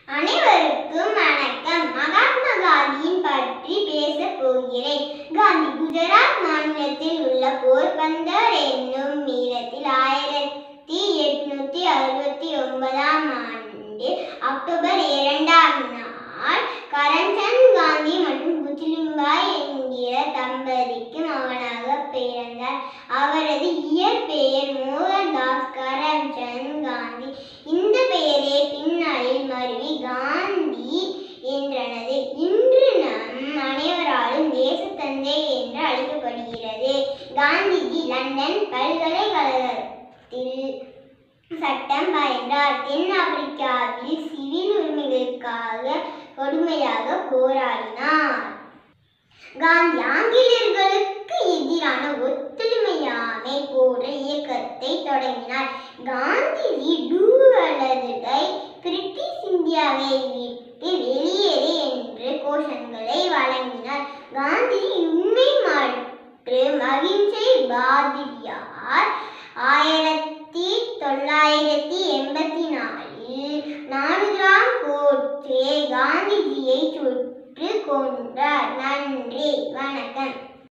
அனைவருக்கும் வணக்கம் மகாத்மா காந்தியின் பற்றி பேசப் போகிறேன் காந்தி குஜராத் மாநிலத்தில் உள்ள போர்பந்தர் என்னும் இடத்தில் ஆயிரத்தி எட்நூத்தி அறுபத்தி ஒன்பதாம் ஆண்டு அக்டோபர் இரண்டாம் நாள் கரம்சந்த் காந்தி மற்றும் புத்லிபாய் என்கிற தம்பதிக்கு மகனாக பிறந்தார் அவரது இயற்பெயர் மோகன்தாஸ் கரம்சந்த் காந்தி இந்த பெயரே பின்னாளில் மருவி காந்தி என்றனது இன்று நம் அனைவராலும் தேசத்தந்தை என்று அழைக்கப்படுகிறது காந்திஜி லண்டன் பல்கலைக்கழகத்தில் சட்டம் பயின்றார் தென்னாப்பிரிக்காவில் சிவில் உரிமைகளுக்காக கொடுமையாக போராடினார் காந்தி ஆங்கிலேயர்களுக்கு எதிரான ஒத்துழைமையாமை போன்ற இயக்கத்தை தொடங்கினார் காந்திஜி டூவலதுடை பிரிட்டிஷ் இந்தியாவை விட்டு வெளியேறு என்று கோஷங்களை வழங்கினார் காந்திஜி உண்மை மற்றும் அகிம்சை பாதிரியார் ஆயிரத்தி தொள்ளாயிரத்தி எண்பத்தி நாலில் நானுராம் கோட்சே காந்திஜியை சுட்டு கொன்றார் நன்றி வணக்கம்